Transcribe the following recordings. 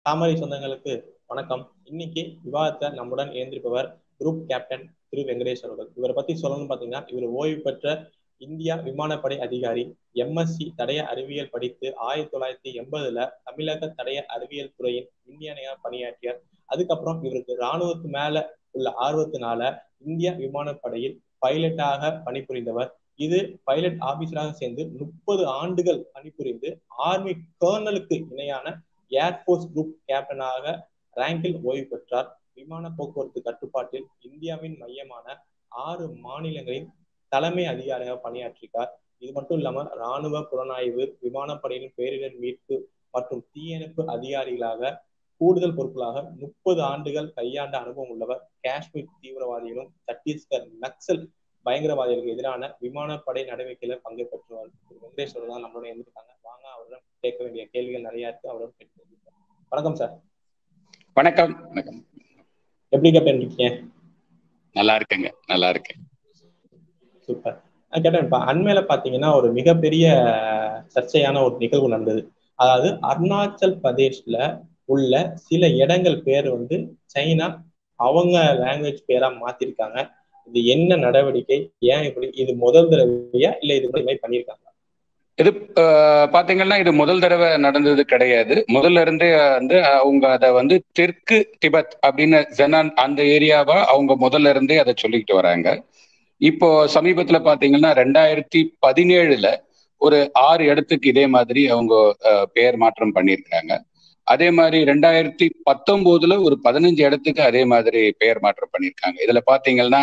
தாமரை சொந்தங்களுக்கு வணக்கம் இன்னைக்கு விவாதத்தை நம்முடன் இணைந்திருப்பவர் குரூப் கேப்டன் திரு வெங்கடேஷ் அவர்கள் இவரை பத்தி சொல்லணும்னு பாத்தீங்கன்னா இவர் ஓய்வு பெற்ற இந்தியா விமானப்படை அதிகாரி எம்எஸ்சி தடய அறிவியல் படித்து ஆயிரத்தி தொள்ளாயிரத்தி எண்பதுல தமிழக தடய அறிவியல் துறையின் விஞ்ஞானியா பணியாற்றியார் அதுக்கப்புறம் இவருக்கு இராணுவத்து மேல உள்ள ஆர்வத்தினால இந்திய விமானப்படையில் பைலட்டாக பணிபுரிந்தவர் இது பைலட் ஆபீசராக சேர்ந்து முப்பது ஆண்டுகள் பணிபுரிந்து ஆர்மி கர்னலுக்கு இணையான ஏர்போர்ஸ் குரூப் கேப்டனாக ரேங்கில் ஓய்வு பெற்றார் விமான போக்குவரத்து கட்டுப்பாட்டில் இந்தியாவின் மையமான ஆறு மாநிலங்களின் தலைமை அதிகாரியாக பணியாற்றினார் இது மட்டும் இல்லாம இராணுவ புலனாய்வு விமானப்படையின் பேரிடர் மீட்பு மற்றும் தீயணைப்பு அதிகாரிகளாக கூடுதல் பொறுப்புகளாக முப்பது ஆண்டுகள் கையாண்ட அனுபவம் உள்ளவர் காஷ்மீர் தீவிரவாதிகளும் சத்தீஸ்கர் நக்சல் பயங்கரவாதிகளுக்கு எதிரான விமானப்படை நடவடிக்கையில பங்கு பெற்றவர் வெங்கடேஸ்வர் தான் நம்மளோட இருந்திருக்காங்க வாங்க அவரிடம் கேட்க வேண்டிய கேள்விகள் நிறைய இருக்கு அவரிடம் கேட்டு வணக்கம் சார் வணக்கம் வணக்கம் எப்படி கேப்டன் இருக்கீங்க நல்லா இருக்கேங்க நல்லா இருக்கேன் சூப்பர் கேப்டன் இப்ப அண்மையில பாத்தீங்கன்னா ஒரு மிகப்பெரிய சர்ச்சையான ஒரு நிகழ்வு நடந்தது அதாவது அருணாச்சல் பிரதேஷ்ல உள்ள சில இடங்கள் பேர் வந்து சைனா அவங்க லாங்குவேஜ் பேரா மாத்திருக்காங்க இது என்ன நடவடிக்கை ஏன் இப்படி இது முதல் தடவையா இல்ல இது மாதிரி பண்ணிருக்காங்க இது பாத்தீங்கன்னா இது முதல் தடவை நடந்தது கிடையாது முதல்ல இருந்தே வந்து அவங்க அதை வந்து தெற்கு திபெத் அப்படின்னு ஜெனான் அந்த ஏரியாவா அவங்க முதல்ல இருந்தே அதை சொல்லிக்கிட்டு வராங்க இப்போ சமீபத்துல பாத்தீங்கன்னா ரெண்டாயிரத்தி பதினேழுல ஒரு ஆறு இடத்துக்கு இதே மாதிரி அவங்க பெயர் மாற்றம் பண்ணியிருக்கிறாங்க அதே மாதிரி ரெண்டாயிரத்தி பத்தொன்பதுல ஒரு பதினஞ்சு இடத்துக்கு அதே மாதிரி பெயர் மாற்றம் பண்ணியிருக்காங்க இதுல பாத்தீங்கன்னா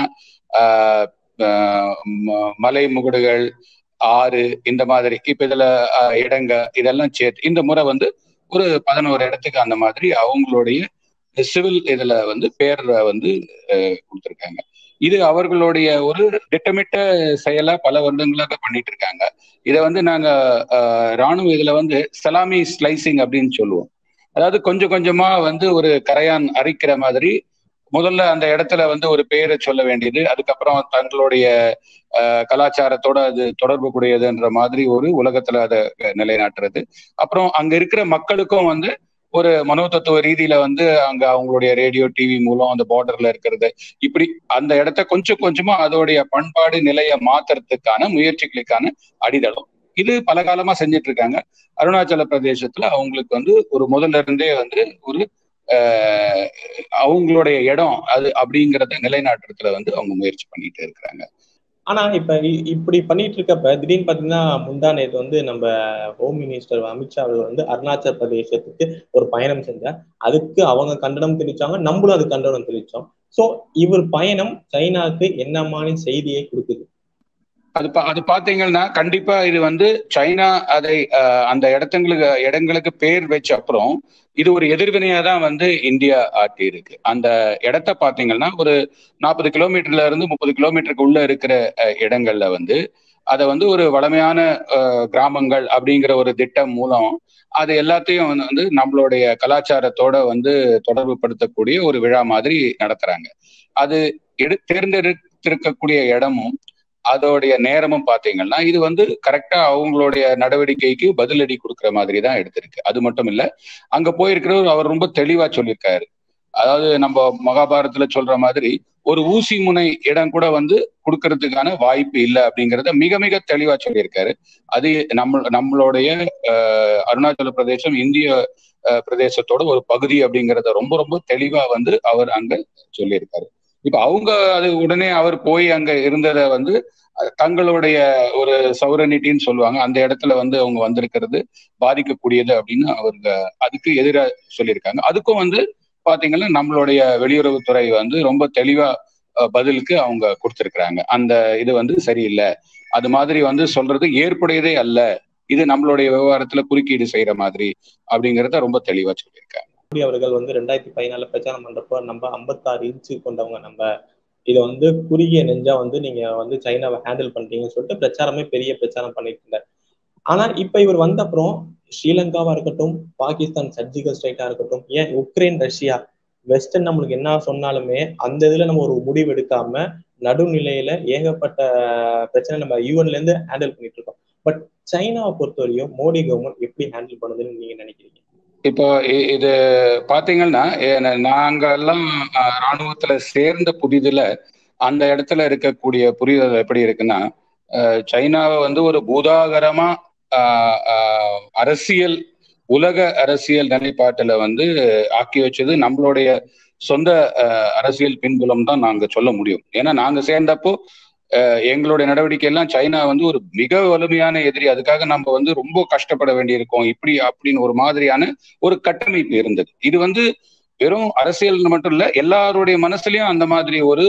மலை முகுடுகள் ஆறு இந்த மாதிரி இப்ப இதுல இடங்க இதெல்லாம் சேர்த்து இந்த முறை வந்து ஒரு பதினோரு இடத்துக்கு அந்த மாதிரி அவங்களுடைய சிவில் இதுல வந்து பேர் வந்து கொடுத்துருக்காங்க இது அவர்களுடைய ஒரு திட்டமிட்ட செயலா பல வருடங்களாக பண்ணிட்டு இருக்காங்க இதை வந்து நாங்க ராணுவ இதுல வந்து சலாமி ஸ்லைசிங் அப்படின்னு சொல்லுவோம் அதாவது கொஞ்சம் கொஞ்சமா வந்து ஒரு கரையான் அரிக்கிற மாதிரி முதல்ல அந்த இடத்துல வந்து ஒரு பேரை சொல்ல வேண்டியது அதுக்கப்புறம் தங்களுடைய கலாச்சாரத்தோட அது தொடர்பு கூடியதுன்ற மாதிரி ஒரு உலகத்துல அதை நிலைநாட்டுறது அப்புறம் அங்க இருக்கிற மக்களுக்கும் வந்து ஒரு மனோதத்துவ ரீதியில வந்து அங்க அவங்களுடைய ரேடியோ டிவி மூலம் அந்த பார்டர்ல இருக்கிறது இப்படி அந்த இடத்த கொஞ்சம் கொஞ்சமா அதோடைய பண்பாடு நிலையை மாத்துறதுக்கான முயற்சிகளுக்கான அடித்தளம் இது பல காலமா செஞ்சுட்டு இருக்காங்க அருணாச்சல பிரதேசத்துல அவங்களுக்கு வந்து ஒரு முதல்ல இருந்தே வந்து ஒரு அவங்களுடைய இடம் அது அப்படிங்கிறத நிலைநாட்டுறதுல வந்து அவங்க முயற்சி பண்ணிட்டு இருக்கிறாங்க ஆனா இப்ப இப்படி பண்ணிட்டு இருக்கப்ப திடீர்னு பாத்தீங்கன்னா முந்தா நேற்று வந்து நம்ம ஹோம் மினிஸ்டர் அமித்ஷா அவர்கள் வந்து அருணாச்சல் பிரதேசத்துக்கு ஒரு பயணம் செஞ்சார் அதுக்கு அவங்க கண்டனம் தெரிவிச்சாங்க நம்மளும் அது கண்டனம் தெரிவிச்சோம் சோ இவர் பயணம் சைனாவுக்கு என்ன மாதிரி செய்தியை கொடுக்குது அது அது பாத்தீங்கன்னா கண்டிப்பா இது வந்து சைனா அதை அந்த இடத்துங்களுக்கு இடங்களுக்கு பேர் வச்ச அப்புறம் இது ஒரு எதிர்வினையா தான் வந்து இந்தியா ஆட்டி இருக்கு அந்த இடத்த பாத்தீங்கன்னா ஒரு நாற்பது கிலோமீட்டர்ல இருந்து முப்பது கிலோமீட்டருக்கு உள்ள இருக்கிற இடங்கள்ல வந்து அதை வந்து ஒரு வளமையான கிராமங்கள் அப்படிங்கிற ஒரு திட்டம் மூலம் அது எல்லாத்தையும் வந்து நம்மளுடைய கலாச்சாரத்தோட வந்து தொடர்பு படுத்தக்கூடிய ஒரு விழா மாதிரி நடத்துறாங்க அது எடு தேர்ந்தெடுத்திருக்கக்கூடிய இடமும் அதோடைய நேரமும் பாத்தீங்கன்னா இது வந்து கரெக்டா அவங்களுடைய நடவடிக்கைக்கு பதிலடி கொடுக்குற மாதிரி தான் எடுத்திருக்கு அது மட்டும் இல்ல அங்க போயிருக்கிறவர் அவர் ரொம்ப தெளிவா சொல்லியிருக்காரு அதாவது நம்ம மகாபாரதத்துல சொல்ற மாதிரி ஒரு ஊசி முனை இடம் கூட வந்து கொடுக்கறதுக்கான வாய்ப்பு இல்லை அப்படிங்கிறத மிக மிக தெளிவா சொல்லியிருக்காரு அது நம்ம நம்மளுடைய அருணாச்சல பிரதேசம் இந்திய பிரதேசத்தோட ஒரு பகுதி அப்படிங்கிறத ரொம்ப ரொம்ப தெளிவா வந்து அவர் அங்க சொல்லியிருக்காரு இப்ப அவங்க அது உடனே அவர் போய் அங்க இருந்ததை வந்து தங்களுடைய ஒரு சௌரனிட்டின்னு சொல்லுவாங்க அந்த இடத்துல வந்து அவங்க வந்திருக்கிறது பாதிக்கக்கூடியது அப்படின்னு அவங்க அதுக்கு எதிராக சொல்லியிருக்காங்க அதுக்கும் வந்து பாத்தீங்கன்னா நம்மளுடைய வெளியுறவுத்துறை வந்து ரொம்ப தெளிவா பதிலுக்கு அவங்க கொடுத்திருக்கிறாங்க அந்த இது வந்து சரியில்லை அது மாதிரி வந்து சொல்றது ஏற்புடையதே அல்ல இது நம்மளுடைய விவகாரத்துல குறுக்கீடு செய்யற மாதிரி அப்படிங்கிறத ரொம்ப தெளிவா சொல்லியிருக்காங்க மோடி அவர்கள் வந்து ரெண்டாயிரத்தி பதினாலுல பிரச்சாரம் பண்றப்போ நம்ம ஐம்பத்தாறு இன்ச்சு கொண்டவங்க நம்ம இதை வந்து குறுகிய நெஞ்சா வந்து நீங்க வந்து சைனாவை ஹேண்டில் பண்றீங்கன்னு சொல்லிட்டு பிரச்சாரமே பெரிய பிரச்சாரம் பண்ணிட்டு இருந்தார் ஆனா இப்ப இவர் வந்த அப்புறம் ஸ்ரீலங்காவா இருக்கட்டும் பாகிஸ்தான் சர்ஜிக்கல் ஸ்ட்ரைட்டா இருக்கட்டும் ஏன் உக்ரைன் ரஷ்யா வெஸ்டர்ன் நம்மளுக்கு என்ன சொன்னாலுமே அந்த இதுல நம்ம ஒரு முடிவு எடுக்காம நடுநிலையில ஏகப்பட்ட பிரச்சனை நம்ம யூஎன்ல இருந்து ஹேண்டில் பண்ணிட்டு இருக்கோம் பட் சைனாவை பொறுத்தவரையும் மோடி கவர்மெண்ட் எப்படி ஹேண்டில் பண்ணுதுன்னு நீங்க நினைக்கிறீங்க இப்போ இது பாத்தீங்கன்னா நாங்க எல்லாம் ராணுவத்துல சேர்ந்த புதிதுல அந்த இடத்துல இருக்கக்கூடிய புரிதல் எப்படி இருக்குன்னா சைனாவை வந்து ஒரு பூதாகரமா அரசியல் உலக அரசியல் நிலைப்பாட்டுல வந்து ஆக்கி வச்சது நம்மளுடைய சொந்த அரசியல் பின்புலம் தான் நாங்க சொல்ல முடியும் ஏன்னா நாங்க சேர்ந்தப்போ எங்களுடைய நடவடிக்கை எல்லாம் சைனா வந்து ஒரு மிக வலிமையான எதிரி அதுக்காக நம்ம வந்து ரொம்ப கஷ்டப்பட வேண்டியிருக்கோம் இப்படி அப்படின்னு ஒரு மாதிரியான ஒரு கட்டமைப்பு இருந்தது இது வந்து வெறும் அரசியல் மட்டும் இல்ல எல்லாருடைய மனசுலயும் அந்த மாதிரி ஒரு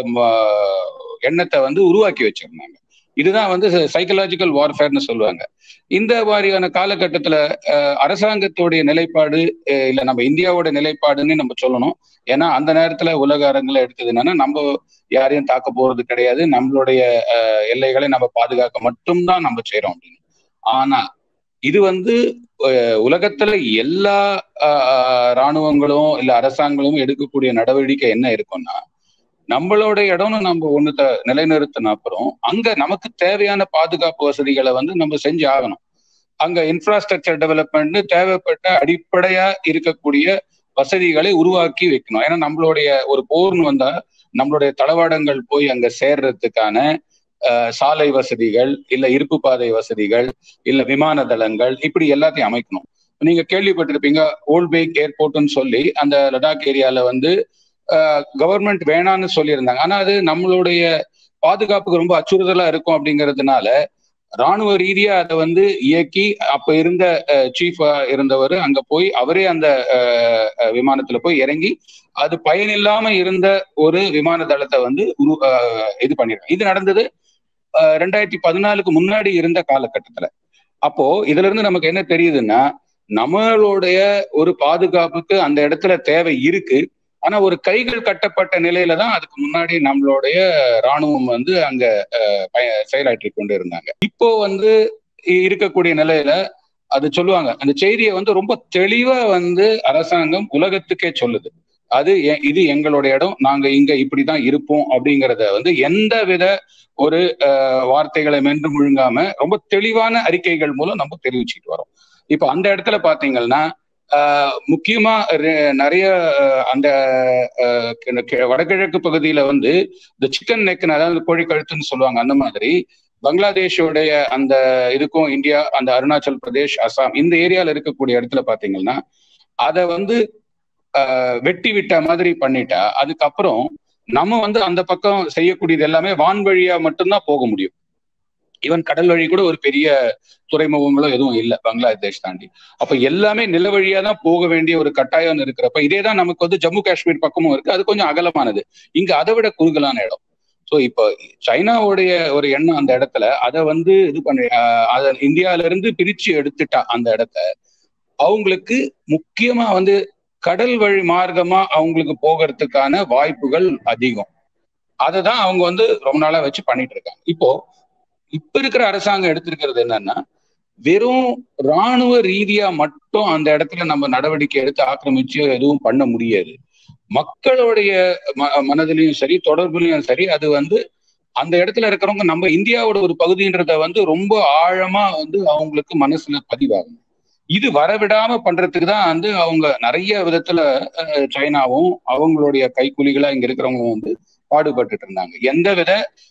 எண்ணத்தை வந்து உருவாக்கி வச்சிருந்தாங்க இதுதான் வந்து சைக்கலாஜிக்கல் வார்ஃபேர்னு சொல்லுவாங்க இந்த மாதிரியான காலகட்டத்துல அரசாங்கத்தோடைய நிலைப்பாடு இல்ல நம்ம இந்தியாவோட நிலைப்பாடுன்னு நம்ம சொல்லணும் ஏன்னா அந்த நேரத்துல உலக அரங்குல எடுத்தது என்னன்னா நம்ம யாரையும் தாக்க போறது கிடையாது நம்மளுடைய எல்லைகளை நம்ம பாதுகாக்க மட்டும்தான் நம்ம செய்யறோம் அப்படின்னு ஆனா இது வந்து உலகத்துல எல்லா இராணுவங்களும் இல்ல அரசாங்கங்களும் எடுக்கக்கூடிய நடவடிக்கை என்ன இருக்கும்னா நம்மளோட இடம்னு நம்ம ஒண்ணு நிலைநிறுத்தின அப்புறம் அங்க நமக்கு தேவையான பாதுகாப்பு வசதிகளை வந்து நம்ம செஞ்சு ஆகணும் அங்க இன்ஃப்ராஸ்ட்ரக்சர் டெவலப்மெண்ட் தேவைப்பட்ட அடிப்படையா இருக்கக்கூடிய வசதிகளை உருவாக்கி வைக்கணும் ஏன்னா நம்மளுடைய ஒரு போர்னு வந்தா நம்மளுடைய தளவாடங்கள் போய் அங்க சேர்றதுக்கான சாலை வசதிகள் இல்ல இருப்பு பாதை வசதிகள் இல்ல விமான தளங்கள் இப்படி எல்லாத்தையும் அமைக்கணும் நீங்க கேள்விப்பட்டிருப்பீங்க ஓல்ட் பேக் ஏர்போர்ட்னு சொல்லி அந்த லடாக் ஏரியால வந்து கவர்மெண்ட் வேணான்னு சொல்லியிருந்தாங்க ஆனா அது நம்மளுடைய பாதுகாப்புக்கு ரொம்ப அச்சுறுத்தலா இருக்கும் அப்படிங்கிறதுனால ராணுவ ரீதியா அதை வந்து இயக்கி அப்ப இருந்த சீஃபா இருந்தவர் அங்க போய் அவரே அந்த விமானத்துல போய் இறங்கி அது பயனில்லாம இருந்த ஒரு விமான தளத்தை வந்து உரு இது பண்ணிருக்காங்க இது நடந்தது ரெண்டாயிரத்தி பதினாலுக்கு முன்னாடி இருந்த காலகட்டத்துல அப்போ இதுல இருந்து நமக்கு என்ன தெரியுதுன்னா நம்மளுடைய ஒரு பாதுகாப்புக்கு அந்த இடத்துல தேவை இருக்கு ஆனா ஒரு கைகள் கட்டப்பட்ட நிலையில தான் அதுக்கு முன்னாடி நம்மளுடைய ராணுவம் வந்து அங்க செயலாற்றி கொண்டு இருந்தாங்க இப்போ வந்து இருக்கக்கூடிய நிலையில அது சொல்லுவாங்க அந்த செய்தியை வந்து ரொம்ப தெளிவா வந்து அரசாங்கம் உலகத்துக்கே சொல்லுது அது இது எங்களுடைய இடம் நாங்க இங்க இப்படிதான் இருப்போம் அப்படிங்கிறத வந்து எந்த வித ஒரு வார்த்தைகளை மென்று முழுங்காம ரொம்ப தெளிவான அறிக்கைகள் மூலம் நம்ம தெரிவிச்சுட்டு வரோம் இப்ப அந்த இடத்துல பாத்தீங்கன்னா முக்கியமா நிறைய அந்த வடகிழக்கு பகுதியில வந்து இந்த சிக்கன் நெக் அதாவது கோழி கழுத்துன்னு சொல்லுவாங்க அந்த மாதிரி பங்களாதேஷோடைய அந்த இதுக்கும் இந்தியா அந்த அருணாச்சல் பிரதேஷ் அசாம் இந்த ஏரியால இருக்கக்கூடிய இடத்துல பாத்தீங்கன்னா அதை வந்து வெட்டி விட்ட மாதிரி பண்ணிட்டா அதுக்கப்புறம் நம்ம வந்து அந்த பக்கம் செய்யக்கூடியது எல்லாமே வான்வழியா மட்டும்தான் போக முடியும் ஈவன் கடல் வழி கூட ஒரு பெரிய துறைமுகங்களோ எதுவும் இல்லை பங்களாதேஷ் தாண்டி அப்ப எல்லாமே நில வழியா தான் போக வேண்டிய ஒரு கட்டாயம் இருக்கிறப்ப இதே தான் நமக்கு வந்து ஜம்மு காஷ்மீர் பக்கமும் இருக்கு அது கொஞ்சம் அகலமானது இங்க அதை விட குறுகலான இடம் ஸோ இப்போ சைனாவுடைய ஒரு எண்ணம் அந்த இடத்துல அதை வந்து இது பண்ணி அதை இந்தியால இருந்து பிரிச்சு எடுத்துட்டா அந்த இடத்த அவங்களுக்கு முக்கியமா வந்து கடல் வழி மார்க்கமா அவங்களுக்கு போகிறதுக்கான வாய்ப்புகள் அதிகம் அதை தான் அவங்க வந்து ரொம்ப நாளா வச்சு பண்ணிட்டு இருக்காங்க இப்போ இப்ப இருக்கிற அரசாங்கம் எடுத்திருக்கிறது என்னன்னா வெறும் ராணுவ ரீதியா மட்டும் அந்த இடத்துல நம்ம நடவடிக்கை எடுத்து ஆக்கிரமிச்சு எதுவும் பண்ண முடியாது மக்களுடைய ம மனதிலையும் சரி தொடர்புலையும் சரி அது வந்து அந்த இடத்துல இருக்கிறவங்க நம்ம இந்தியாவோட ஒரு பகுதின்றத வந்து ரொம்ப ஆழமா வந்து அவங்களுக்கு மனசுல பதிவாகும் இது வரவிடாம பண்றதுக்கு தான் வந்து அவங்க நிறைய விதத்துல சைனாவும் அவங்களுடைய கைக்கூலிகளா இங்க இருக்கிறவங்க வந்து பாடுபட்டு இருந்தாங்க எந்த வித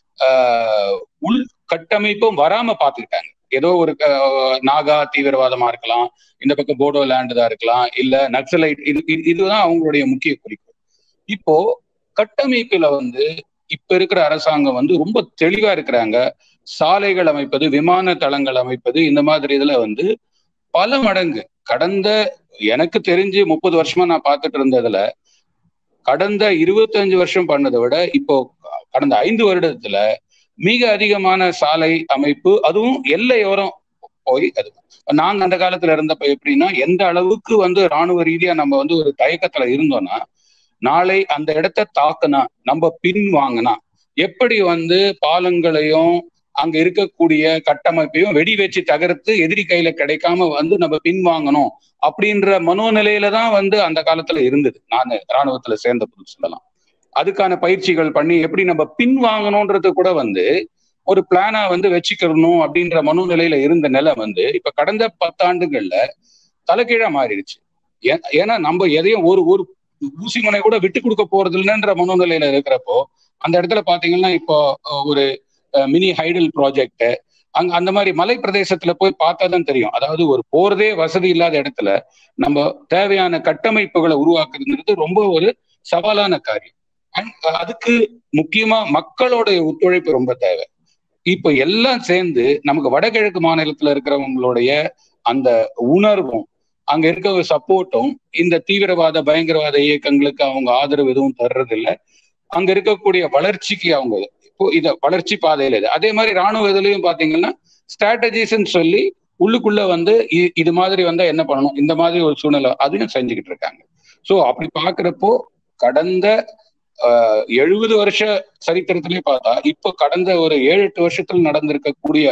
உள் கட்டமைப்பும் வராம பாத்துக்கிட்டாங்க ஏதோ ஒரு நாகா தீவிரவாதமா இருக்கலாம் இந்த பக்கம் போடோ லேண்டு தான் இருக்கலாம் இல்ல நக்சலைட் இது இதுதான் அவங்களுடைய முக்கிய குறிக்கோள் இப்போ கட்டமைப்புல வந்து இப்ப இருக்கிற அரசாங்கம் வந்து ரொம்ப தெளிவா இருக்கிறாங்க சாலைகள் அமைப்பது விமான தளங்கள் அமைப்பது இந்த மாதிரி இதுல வந்து பல மடங்கு கடந்த எனக்கு தெரிஞ்சு முப்பது வருஷமா நான் பார்த்துட்டு இருந்ததுல கடந்த இருபத்தஞ்சு வருஷம் பண்ணதை விட இப்போ கடந்த ஐந்து வருடத்துல மிக அதிகமான சாலை அமைப்பு அதுவும் எல்லையோரம் போய் அது நாங்க அந்த காலத்துல இருந்தப்ப எப்படின்னா எந்த அளவுக்கு வந்து ராணுவ ரீதியா நம்ம வந்து ஒரு தயக்கத்துல இருந்தோம்னா நாளை அந்த இடத்த தாக்குனா நம்ம பின் வாங்கினா எப்படி வந்து பாலங்களையும் அங்க இருக்கக்கூடிய கட்டமைப்பையும் வெடி வச்சு தகர்த்து எதிரி கையில கிடைக்காம வந்து நம்ம பின் வாங்கணும் அப்படின்ற மனோநிலையில தான் வந்து அந்த காலத்துல இருந்தது நான் ராணுவத்துல சேர்ந்த புது சொல்லலாம் அதுக்கான பயிற்சிகள் பண்ணி எப்படி நம்ம பின் வாங்கணும்ன்றது கூட வந்து ஒரு பிளானா வந்து வச்சுக்கணும் அப்படின்ற மனோநிலையில இருந்த நிலை வந்து இப்ப கடந்த பத்தாண்டுகள்ல தலைகீழா மாறிடுச்சு ஏன்னா நம்ம எதையும் ஒரு ஒரு ஊசி முனை கூட விட்டு கொடுக்க போறது இல்லைன்ற மனோநிலையில இருக்கிறப்போ அந்த இடத்துல பாத்தீங்கன்னா இப்போ ஒரு மினி ஹைடல் ப்ராஜெக்ட் அங்க அந்த மாதிரி மலை பிரதேசத்துல போய் பார்த்தா தான் தெரியும் அதாவது ஒரு போறதே வசதி இல்லாத இடத்துல நம்ம தேவையான கட்டமைப்புகளை உருவாக்குறதுங்கிறது ரொம்ப ஒரு சவாலான காரியம் அதுக்கு முக்கியமா மக்களோட ஒத்துழைப்பு ரொம்ப தேவை இப்போ எல்லாம் சேர்ந்து நமக்கு வடகிழக்கு மாநிலத்துல இருக்கிறவங்களுடைய அந்த உணர்வும் அங்க இருக்க சப்போர்ட்டும் இந்த தீவிரவாத பயங்கரவாத இயக்கங்களுக்கு அவங்க ஆதரவு எதுவும் தர்றது இல்லை அங்க இருக்கக்கூடிய வளர்ச்சிக்கு அவங்க இப்போ இத வளர்ச்சி பாதையில இது அதே மாதிரி ராணுவ இதுலயும் பாத்தீங்கன்னா ஸ்ட்ராட்டஜிஸ்ன்னு சொல்லி உள்ளுக்குள்ள வந்து இது மாதிரி வந்தா என்ன பண்ணணும் இந்த மாதிரி ஒரு சூழ்நிலை அதையும் செஞ்சுக்கிட்டு இருக்காங்க சோ அப்படி பாக்குறப்போ கடந்த எழுபது வருஷ சரித்திரத்திலே பார்த்தா இப்போ கடந்த ஒரு ஏழு எட்டு வருஷத்தில் நடந்திருக்கக்கூடிய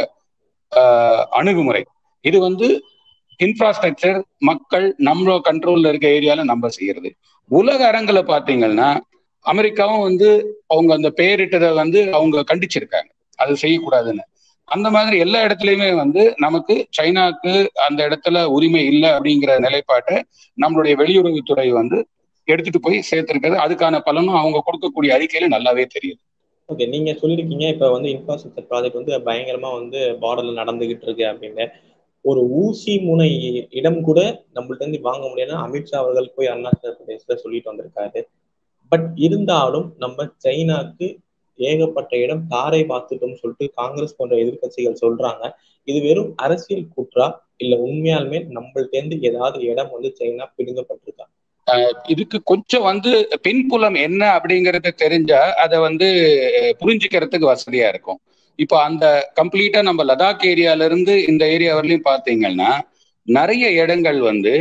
அணுகுமுறை இது வந்து இன்ஃப்ராஸ்ட்ரக்சர் மக்கள் நம்ம கண்ட்ரோல்ல இருக்க ஏரியால நம்ம செய்யறது உலக அரங்கில பாத்தீங்கன்னா அமெரிக்காவும் வந்து அவங்க அந்த பெயரிட்டதை வந்து அவங்க கண்டிச்சிருக்காங்க அது செய்யக்கூடாதுன்னு அந்த மாதிரி எல்லா இடத்துலயுமே வந்து நமக்கு சைனாக்கு அந்த இடத்துல உரிமை இல்லை அப்படிங்கிற நிலைப்பாட்டை நம்மளுடைய வெளியுறவுத்துறை வந்து எடுத்துட்டு போய் சேர்த்திருக்கிறது அதுக்கான பலனும் அவங்க கொடுக்கக்கூடிய அறிக்கையில நல்லாவே தெரியுது ஓகே நீங்க சொல்லியிருக்கீங்க இப்ப வந்து இன்ஃப்ராஸ்ட்ரக்சர் ப்ராஜெக்ட் வந்து பயங்கரமா வந்து பார்டர்ல நடந்துகிட்டு இருக்கு அப்படின்னு ஒரு ஊசி முனை இடம் கூட நம்மள்ட்ட இருந்து வாங்க முடியாதுன்னா அமித்ஷா அவர்கள் போய் அருணாச்சல பிரதேசத்துல சொல்லிட்டு வந்திருக்காரு பட் இருந்தாலும் நம்ம சைனாக்கு ஏகப்பட்ட இடம் தாரை பார்த்துட்டோம்னு சொல்லிட்டு காங்கிரஸ் போன்ற எதிர்கட்சிகள் சொல்றாங்க இது வெறும் அரசியல் குற்றா இல்ல உண்மையாலுமே நம்மள்ட்ட இருந்து ஏதாவது இடம் வந்து சைனா பிடுங்கப்பட்டிருக்கா இதுக்கு கொஞ்சம் வந்து பின்புலம் என்ன அப்படிங்கறது தெரிஞ்சா அதை வந்து புரிஞ்சுக்கிறதுக்கு வசதியா இருக்கும் இப்போ அந்த கம்ப்ளீட்டா நம்ம லடாக் ஏரியால இருந்து இந்த ஏரியா வரலையும் பாத்தீங்கன்னா நிறைய இடங்கள் வந்து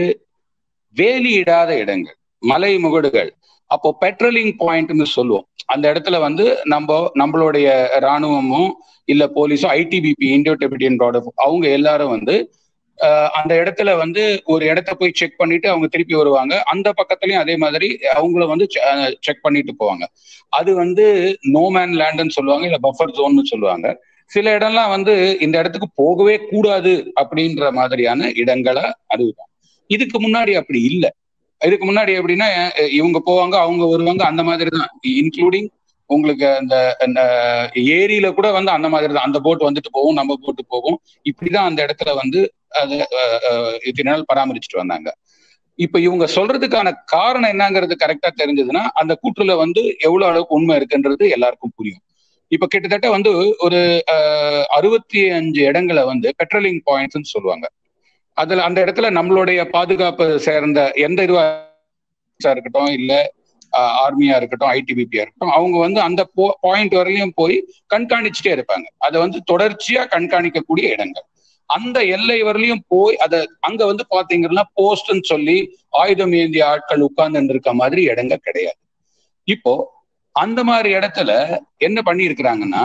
வேலியிடாத இடங்கள் மலை முகடுகள் அப்போ பெட்ரோலிங் பாயிண்ட்னு சொல்லுவோம் அந்த இடத்துல வந்து நம்ம நம்மளுடைய இராணுவமும் இல்ல போலீஸும் ஐடிபிபி இந்தியோ டெபிட்டியன் ப்ராடக்ட் அவங்க எல்லாரும் வந்து அந்த இடத்துல வந்து ஒரு இடத்த போய் செக் பண்ணிட்டு அவங்க திருப்பி வருவாங்க அந்த பக்கத்துலயும் அதே மாதிரி அவங்கள வந்து செக் பண்ணிட்டு போவாங்க அது வந்து நோமேன் லேண்ட்னு சொல்லுவாங்க இல்ல பஃபர் ஜோன்னு சொல்லுவாங்க சில இடம்லாம் வந்து இந்த இடத்துக்கு போகவே கூடாது அப்படின்ற மாதிரியான இடங்களை அறிவிப்பாங்க இதுக்கு முன்னாடி அப்படி இல்லை இதுக்கு முன்னாடி எப்படின்னா இவங்க போவாங்க அவங்க வருவாங்க அந்த மாதிரி தான் இன்க்ளூடிங் உங்களுக்கு அந்த ஏரியில கூட வந்து அந்த மாதிரி தான் அந்த போட் வந்துட்டு போகும் நம்ம போட்டு போகும் இப்படிதான் அந்த இடத்துல வந்து அதை இத்தனை நாள் பராமரிச்சுட்டு வந்தாங்க இப்ப இவங்க சொல்றதுக்கான காரணம் என்னங்கிறது கரெக்டா தெரிஞ்சதுன்னா அந்த கூற்றுல வந்து எவ்வளவு அளவுக்கு உண்மை இருக்குன்றது எல்லாருக்கும் புரியும் இப்ப கிட்டத்தட்ட வந்து ஒரு அறுபத்தி அஞ்சு இடங்களை வந்து பெட்ரோலிங் பாயிண்ட்ஸ் சொல்லுவாங்க அதுல அந்த இடத்துல நம்மளுடைய பாதுகாப்பு சேர்ந்த எந்த இதுவா இருக்கட்டும் இல்ல ஆர்மியா இருக்கட்டும் ஐடிபிபியா இருக்கட்டும் அவங்க வந்து அந்த பாயிண்ட் வரையிலும் போய் கண்காணிச்சுட்டே இருப்பாங்க அதை வந்து தொடர்ச்சியா கண்காணிக்கக்கூடிய இடங்கள் அந்த எல்லை வரலையும் போய் அதை அங்க வந்து பாத்தீங்கன்னா போஸ்ட்ன்னு சொல்லி ஆயுதம் ஏந்திய ஆட்கள் உட்கார்ந்து இருக்க மாதிரி இடங்க கிடையாது இப்போ அந்த மாதிரி இடத்துல என்ன பண்ணிருக்கிறாங்கன்னா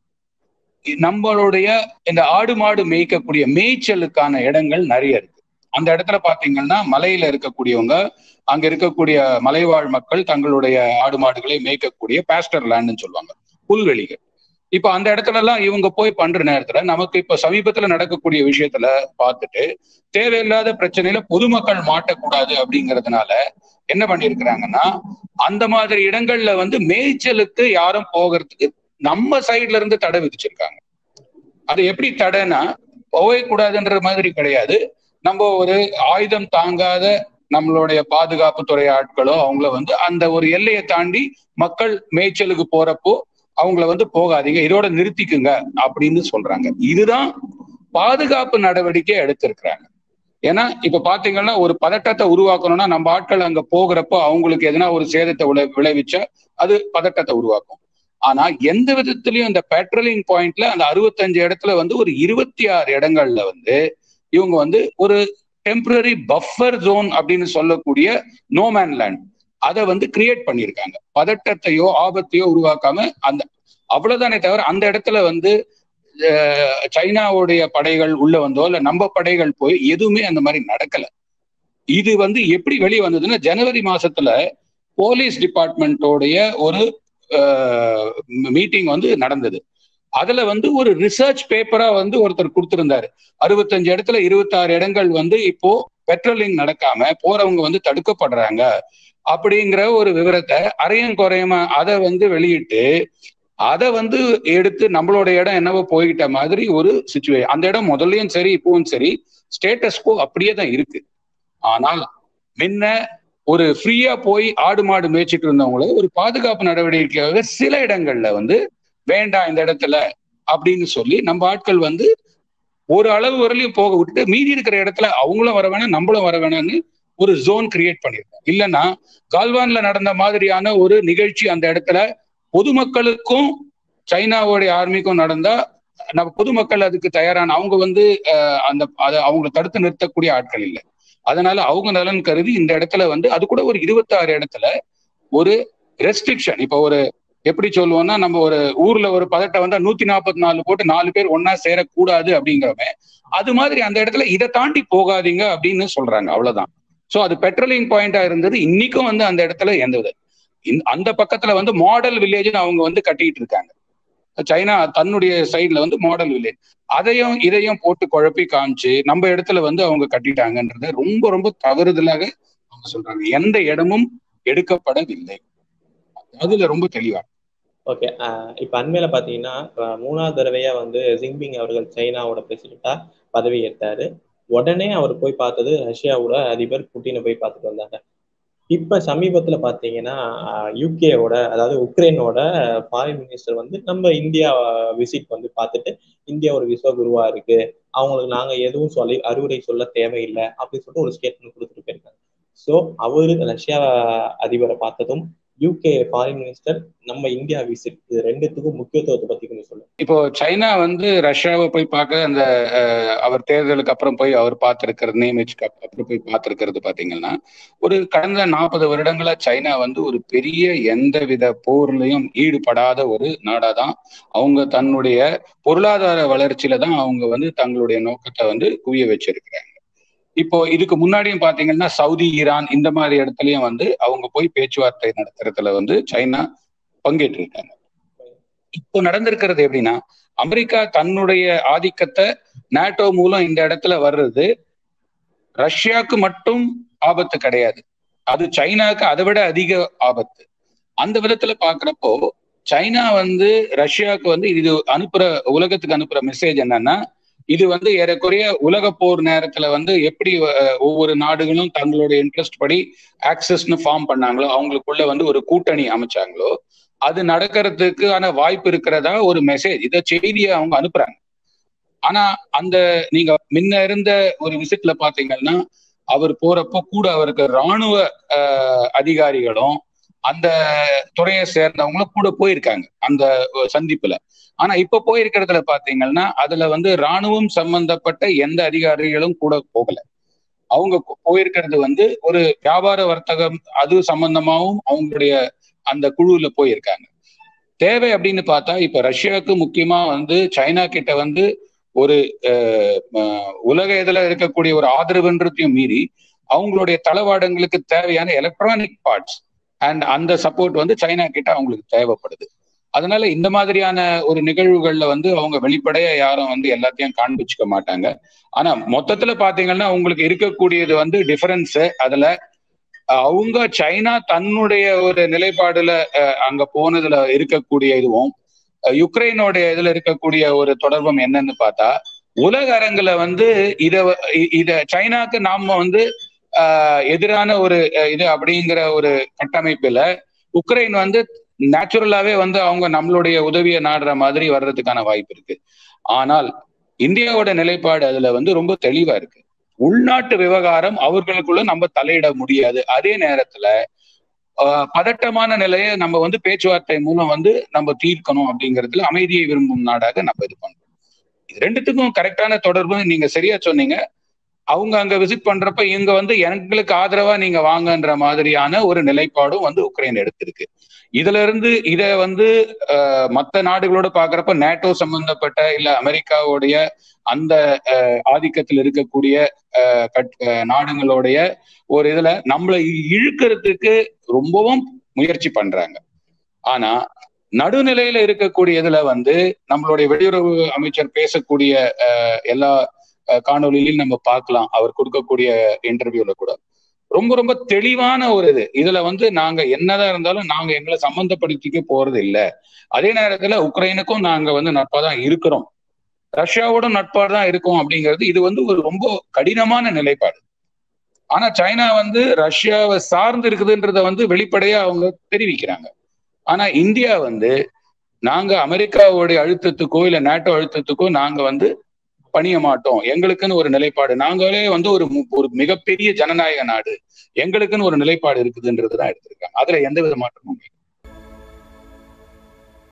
நம்மளுடைய இந்த ஆடு மாடு மேய்க்கக்கூடிய மேய்ச்சலுக்கான இடங்கள் நிறைய இருக்கு அந்த இடத்துல பாத்தீங்கன்னா மலையில இருக்கக்கூடியவங்க அங்க இருக்கக்கூடிய மலைவாழ் மக்கள் தங்களுடைய ஆடு மாடுகளை மேய்க்கக்கூடிய பேஸ்டர் லேண்ட்னு சொல்லுவாங்க புல்வெளிகள் இப்ப அந்த இடத்துல எல்லாம் இவங்க போய் பண்ற நேரத்துல நமக்கு இப்ப சமீபத்துல நடக்கக்கூடிய விஷயத்துல பார்த்துட்டு தேவையில்லாத பிரச்சனையில பொதுமக்கள் மாட்டக்கூடாது அப்படிங்கறதுனால என்ன பண்ணிருக்கிறாங்கன்னா அந்த மாதிரி இடங்கள்ல வந்து மேய்ச்சலுக்கு யாரும் போகிறதுக்கு நம்ம சைட்ல இருந்து தடை விதிச்சிருக்காங்க அது எப்படி தடைனா போகக்கூடாதுன்ற மாதிரி கிடையாது நம்ம ஒரு ஆயுதம் தாங்காத நம்மளுடைய பாதுகாப்பு துறை ஆட்களோ அவங்கள வந்து அந்த ஒரு எல்லையை தாண்டி மக்கள் மேய்ச்சலுக்கு போறப்போ அவங்கள வந்து போகாதீங்க இதோட நிறுத்திக்குங்க அப்படின்னு சொல்றாங்க இதுதான் பாதுகாப்பு நடவடிக்கை எடுத்திருக்கிறாங்க ஏன்னா இப்ப பாத்தீங்கன்னா ஒரு பதட்டத்தை உருவாக்கணும்னா நம்ம ஆட்கள் அங்க போகிறப்போ அவங்களுக்கு எதனா ஒரு சேதத்தை விளை விளைவிச்சா அது பதட்டத்தை உருவாக்கும் ஆனா எந்த விதத்திலயும் இந்த பெட்ரோலிங் பாயிண்ட்ல அந்த அறுபத்தஞ்சு இடத்துல வந்து ஒரு இருபத்தி ஆறு இடங்கள்ல வந்து இவங்க வந்து ஒரு டெம்பரரி பஃபர் ஜோன் அப்படின்னு சொல்லக்கூடிய நோமேன் லேண்ட் அதை வந்து கிரியேட் பண்ணியிருக்காங்க பதட்டத்தையோ ஆபத்தையோ உருவாக்காம அந்த அவ்வளவுதானே தவிர அந்த இடத்துல வந்து சைனாவுடைய படைகள் உள்ள வந்தோ இல்ல நம்ம படைகள் போய் எதுவுமே அந்த மாதிரி நடக்கல இது வந்து எப்படி வெளியே வந்ததுன்னா ஜனவரி மாசத்துல போலீஸ் டிபார்ட்மெண்ட்டோடைய ஒரு மீட்டிங் வந்து நடந்தது அதுல வந்து ஒரு ரிசர்ச் பேப்பரா வந்து ஒருத்தர் கொடுத்திருந்தாரு அறுபத்தஞ்சு இடத்துல இருபத்தாறு இடங்கள் வந்து இப்போ பெட்ரோலிங் நடக்காம போறவங்க வந்து தடுக்கப்படுறாங்க அப்படிங்கிற ஒரு விவரத்தை அரையும் குறையுமா அதை வந்து வெளியிட்டு அதை வந்து எடுத்து நம்மளோட இடம் என்னவோ போய்கிட்ட மாதிரி ஒரு சுச்சுவேஷன் அந்த இடம் முதல்லயும் சரி இப்பவும் சரி ஸ்டேட்டஸ்கோ அப்படியே தான் இருக்கு ஆனால் முன்ன ஒரு ஃப்ரீயா போய் ஆடு மாடு மேய்ச்சிட்டு இருந்தவங்கள ஒரு பாதுகாப்பு நடவடிக்கையாக சில இடங்கள்ல வந்து வேண்டாம் இந்த இடத்துல அப்படின்னு சொல்லி நம்ம ஆட்கள் வந்து ஒரு அளவு வரலையும் போக விட்டு மீதி இருக்கிற இடத்துல அவங்களும் வர வேணாம் நம்மளும் வர வேணாம்னு ஒரு ஜோன் கிரியேட் பண்ணிருக்கோம் இல்லைன்னா கால்வான்ல நடந்த மாதிரியான ஒரு நிகழ்ச்சி அந்த இடத்துல பொதுமக்களுக்கும் சைனாவோடைய ஆர்மிக்கும் நடந்தா நம்ம பொதுமக்கள் அதுக்கு தயாரான அவங்க வந்து அந்த அதை அவங்களை தடுத்து நிறுத்தக்கூடிய ஆட்கள் இல்லை அதனால அவங்க நலன் கருதி இந்த இடத்துல வந்து அது கூட ஒரு இருபத்தாறு இடத்துல ஒரு ரெஸ்ட்ரிக்ஷன் இப்போ ஒரு எப்படி சொல்லுவோம்னா நம்ம ஒரு ஊர்ல ஒரு பதட்டம் வந்தா நூத்தி நாற்பத்தி நாலு போட்டு நாலு பேர் ஒன்னா சேரக்கூடாது அப்படிங்கிறவன் அது மாதிரி அந்த இடத்துல இதை தாண்டி போகாதீங்க அப்படின்னு சொல்றாங்க அவ்வளவுதான் சோ அது பெட்ரோலிங் பாயிண்டா இருந்தது இன்னைக்கும் வந்து அந்த இடத்துல எந்த வித அந்த பக்கத்துல வந்து மாடல் வில்லேஜ்னு அவங்க வந்து கட்டிட்டு இருக்காங்க சைனா தன்னுடைய சைட்ல வந்து மாடல் வில்லேஜ் அதையும் இதையும் போட்டு குழப்பி காமிச்சு நம்ம இடத்துல வந்து அவங்க கட்டிட்டாங்கன்றத ரொம்ப ரொம்ப தவறுதலாக அவங்க சொல்றாங்க எந்த இடமும் எடுக்கப்படவில்லை அதுல ரொம்ப தெளிவா ஓகே இப்ப அண்மையில பாத்தீங்கன்னா மூணாவது தடவையா வந்து ஜிங்பிங் அவர்கள் சைனாவோட பிரசிடண்டா பதவி ஏற்றாரு உடனே அவர் போய் பார்த்தது ரஷ்யாவோட அதிபர் புட்டினை போய் பார்த்துட்டு வந்தாங்க இப்ப சமீபத்துல பாத்தீங்கன்னா யூகேவோட அதாவது உக்ரைனோட ஃபாரின் மினிஸ்டர் வந்து நம்ம இந்தியா விசிட் வந்து பார்த்துட்டு இந்தியா ஒரு விஸ்வகுருவா இருக்கு அவங்களுக்கு நாங்க எதுவும் சொல்லி அறிவுரை சொல்ல தேவையில்லை அப்படின்னு சொல்லிட்டு ஒரு ஸ்டேட்மெண்ட் கொடுத்துட்டு போயிருக்காங்க ஸோ அவரு ரஷ்யா அதிபரை பார்த்ததும் யூகே ஃபாரின் மினிஸ்டர் நம்ம இந்தியா விசிட் இது ரெண்டுத்துக்கும் முக்கியத்துவத்தை பத்தி கொஞ்சம் சொல்லுங்க இப்போ சைனா வந்து ரஷ்யாவை போய் பார்க்க அந்த அவர் தேர்தலுக்கு அப்புறம் போய் அவர் பார்த்திருக்கிறது நியமிச்சுக்கு அப்புறம் போய் பார்த்திருக்கிறது பாத்தீங்கன்னா ஒரு கடந்த நாற்பது வருடங்களா சைனா வந்து ஒரு பெரிய எந்த வித போர்லயும் ஈடுபடாத ஒரு நாடாதான் அவங்க தன்னுடைய பொருளாதார வளர்ச்சியில தான் அவங்க வந்து தங்களுடைய நோக்கத்தை வந்து குவிய வச்சிருக்கிறாங்க இப்போ இதுக்கு முன்னாடியும் பாத்தீங்கன்னா சவுதி ஈரான் இந்த மாதிரி இடத்துலயும் வந்து அவங்க போய் பேச்சுவார்த்தை நடத்துறதுல வந்து சைனா பங்கேற்று இருக்காங்க இப்போ நடந்திருக்கிறது எப்படின்னா அமெரிக்கா தன்னுடைய ஆதிக்கத்தை நாட்டோ மூலம் இந்த இடத்துல வர்றது ரஷ்யாவுக்கு மட்டும் ஆபத்து கிடையாது அது சைனாவுக்கு அதை விட அதிக ஆபத்து அந்த விதத்துல பாக்குறப்போ சைனா வந்து ரஷ்யாவுக்கு வந்து இது அனுப்புற உலகத்துக்கு அனுப்புற மெசேஜ் என்னன்னா இது வந்து ஏறக்குறைய உலக போர் நேரத்துல வந்து எப்படி ஒவ்வொரு நாடுகளும் தங்களுடைய இன்ட்ரெஸ்ட் படி ஆக்சஸ்னு ஃபார்ம் பண்ணாங்களோ அவங்களுக்குள்ள வந்து ஒரு கூட்டணி அமைச்சாங்களோ அது நடக்கிறதுக்கான வாய்ப்பு இருக்கிறதா ஒரு மெசேஜ் இத செய்தியை அவங்க அனுப்புறாங்க ஆனா அந்த நீங்க முன்ன இருந்த ஒரு விசிட்ல பாத்தீங்கன்னா அவர் போறப்போ கூட அவருக்கு இராணுவ அதிகாரிகளும் அந்த துறையை சேர்ந்தவங்களும் கூட போயிருக்காங்க அந்த சந்திப்புல ஆனா இப்ப போயிருக்கிறதுல பாத்தீங்கன்னா அதுல வந்து இராணுவம் சம்பந்தப்பட்ட எந்த அதிகாரிகளும் கூட போகல அவங்க போயிருக்கிறது வந்து ஒரு வியாபார வர்த்தகம் அது சம்பந்தமாவும் அவங்களுடைய அந்த குழுவுல போயிருக்காங்க தேவை அப்படின்னு பார்த்தா இப்ப ரஷ்யாவுக்கு முக்கியமா வந்து சைனா கிட்ட வந்து ஒரு உலக இதுல இருக்கக்கூடிய ஒரு ஆதரவுன்றதையும் மீறி அவங்களுடைய தளவாடங்களுக்கு தேவையான எலக்ட்ரானிக் பார்ட்ஸ் அண்ட் அந்த சப்போர்ட் வந்து சைனா கிட்ட அவங்களுக்கு தேவைப்படுது அதனால இந்த மாதிரியான ஒரு நிகழ்வுகள்ல வந்து அவங்க வெளிப்படையா யாரும் வந்து எல்லாத்தையும் காண்பிச்சுக்க மாட்டாங்க ஆனா மொத்தத்துல பாத்தீங்கன்னா உங்களுக்கு இருக்கக்கூடியது வந்து டிஃபரன்ஸ் அதுல அவங்க சைனா தன்னுடைய ஒரு நிலைப்பாடுல அங்க போனதுல இருக்கக்கூடிய இதுவும் யுக்ரைனோட இதுல இருக்கக்கூடிய ஒரு தொடர்பம் என்னன்னு பார்த்தா உலக அரங்குல வந்து இத இத சைனாக்கு நாம வந்து எதிரான ஒரு இது அப்படிங்கிற ஒரு கட்டமைப்புல உக்ரைன் வந்து நேச்சுரலாவே வந்து அவங்க நம்மளுடைய உதவியை நாடுற மாதிரி வர்றதுக்கான வாய்ப்பு இருக்கு ஆனால் இந்தியாவோட நிலைப்பாடு அதுல வந்து ரொம்ப தெளிவா இருக்கு உள்நாட்டு விவகாரம் அவர்களுக்குள்ள நம்ம தலையிட முடியாது அதே நேரத்துல பதட்டமான நிலையை நம்ம வந்து பேச்சுவார்த்தை மூலம் வந்து நம்ம தீர்க்கணும் அப்படிங்கிறதுல அமைதியை விரும்பும் நாடாக நம்ம இது பண்றோம் இது ரெண்டுத்துக்கும் கரெக்டான தொடர்பு நீங்க சரியா சொன்னீங்க அவங்க அங்க விசிட் பண்றப்ப இங்க வந்து எங்களுக்கு ஆதரவா நீங்க வாங்கன்ற மாதிரியான ஒரு நிலைப்பாடும் வந்து உக்ரைன் எடுத்திருக்கு இதுல இருந்து இத வந்து மற்ற நாடுகளோட பாக்குறப்ப நேட்டோ சம்பந்தப்பட்ட இல்ல அமெரிக்காவுடைய அந்த ஆதிக்கத்தில் இருக்கக்கூடிய நாடுகளுடைய ஒரு இதுல நம்மளை இழுக்கிறதுக்கு ரொம்பவும் முயற்சி பண்றாங்க ஆனா நடுநிலையில இருக்கக்கூடிய இதுல வந்து நம்மளுடைய வெளியுறவு அமைச்சர் பேசக்கூடிய எல்லா காணொலியில் நம்ம பார்க்கலாம் அவர் கொடுக்கக்கூடிய இன்டர்வியூல கூட ரொம்ப ரொம்ப தெளிவான ஒரு இது இதுல வந்து நாங்க என்னதான் இருந்தாலும் நாங்க எங்களை சம்பந்தப்படுத்திக்க போறது இல்லை அதே நேரத்துல உக்ரைனுக்கும் நாங்க வந்து நட்பா தான் இருக்கிறோம் ரஷ்யாவோட நட்பா தான் இருக்கும் அப்படிங்கிறது இது வந்து ஒரு ரொம்ப கடினமான நிலைப்பாடு ஆனா சைனா வந்து ரஷ்யாவை சார்ந்து இருக்குதுன்றத வந்து வெளிப்படையா அவங்க தெரிவிக்கிறாங்க ஆனா இந்தியா வந்து நாங்க அமெரிக்காவுடைய அழுத்தத்துக்கோ இல்ல நேட்டோ அழுத்தத்துக்கோ நாங்க வந்து பணிய மாட்டோம் எங்களுக்குன்னு ஒரு நிலைப்பாடு நாங்களே வந்து ஒரு ஒரு மிகப்பெரிய ஜனநாயக நாடு எங்களுக்குன்னு ஒரு நிலைப்பாடு இருக்குதுன்றதுதான் எடுத்திருக்காங்க அதுல எந்த வித மாற்றமும்